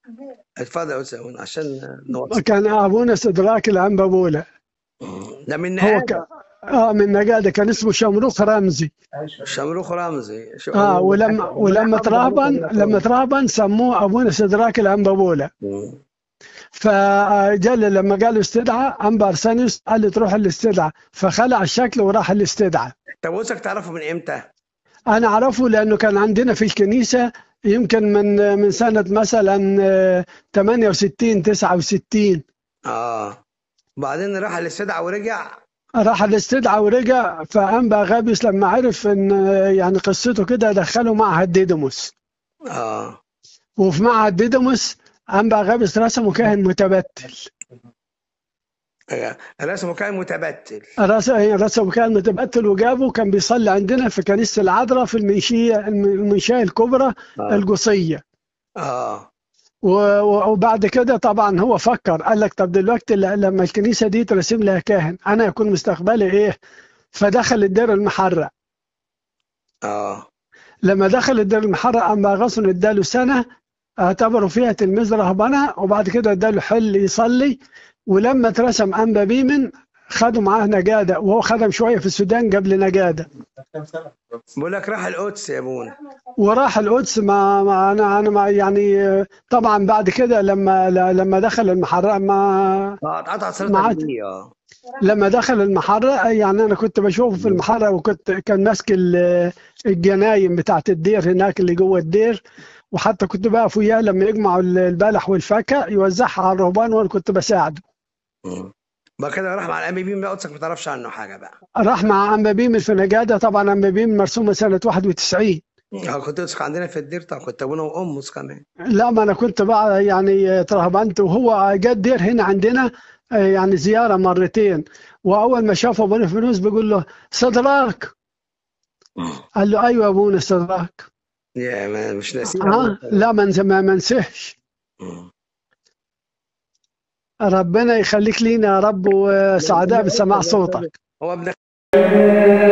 اتفضل يا استاذ أبونا عشان نوصل كان ابونا استدراك العنبابوله ده من هو نهاية ك... اه من نجاده كان اسمه شمروخ رمزي شمروخ رمزي شو- اه ولما ولما ترهبن لما ترهبن سموه ابونا استدراك العنبابوله مم. فجل لما قالوا استدعى انبا ارسانيوس قال لي تروح الاستدعاء فخلع الشكل وراح الاستدعاء طب وصلك تعرفه من امتى؟ انا اعرفه لانه كان عندنا في الكنيسه يمكن من من سنه مثلا آه، 68 69 اه وبعدين راح الاستدعاء ورجع راح الاستدعاء ورجع فانبا غابيوس لما عرف ان آه، يعني قصته كده دخله معهد ديدموس اه وفي معهد ديدموس انبا غابيوس رسمه كاهن متبتل آه. رسمه كان متبتل رس- رسمه كاهن متبتل وجابه كان بيصلي عندنا في كنيسه العذراء في المنشيه المنشاه الكبرى اه, القصيه آه. و- و- وبعد كده طبعا هو فكر قال لك طب دلوقتي ل- لما الكنيسه دي ترسم لها كاهن انا يكون مستقبلي ايه فدخل الدير المحرق اه لما دخل الدير المحرق اما غصن اداله سنه اعتبروا فيها تلميذ رهبنه وبعد كده اداله حل يصلي ولما اترسم انبا بيمن خدوا معاه نجاده وهو خدم شويه في السودان قبل نجاده بقول لك راح القدس يا ابونا وراح القدس ما, ما انا انا ما يعني آه، طبعا بعد كده لما لما دخل المحرق ما اه اتقطع صلاه معاد. النبي اه لما دخل المحرق يعني انا كنت بشوفه في المحرق وكنت كان ماسك ال- الجناين بتاعت الدير هناك اللي جوه الدير وحتى كنت بقف وياه لما يجمعوا البلح والفاكهه يوزعها على الرهبان وانا كنت بساعده مم. بقى كده راح مع الامي بيم بقى قدسك ما تعرفش عنه حاجه بقى راح مع أنبا بيم في نجاده طبعا أنبا بيم مرسومه سنه 91 اه كنت قدسك عندنا في الدير طبعا كنت ابونا وامس كمان لا ما انا كنت بقى يعني ترهبنت وهو جد دير هنا عندنا آه، يعني زياره مرتين واول ما شافه ابونا فلوس بيقول له صدراك قال له ايوه يا ابونا صدراك يا ما مش ناسي ها لا ما نس- ما منسحش مم. ربنا يخليك لينا يا رب وسعداء بسماع صوتك هو ابنك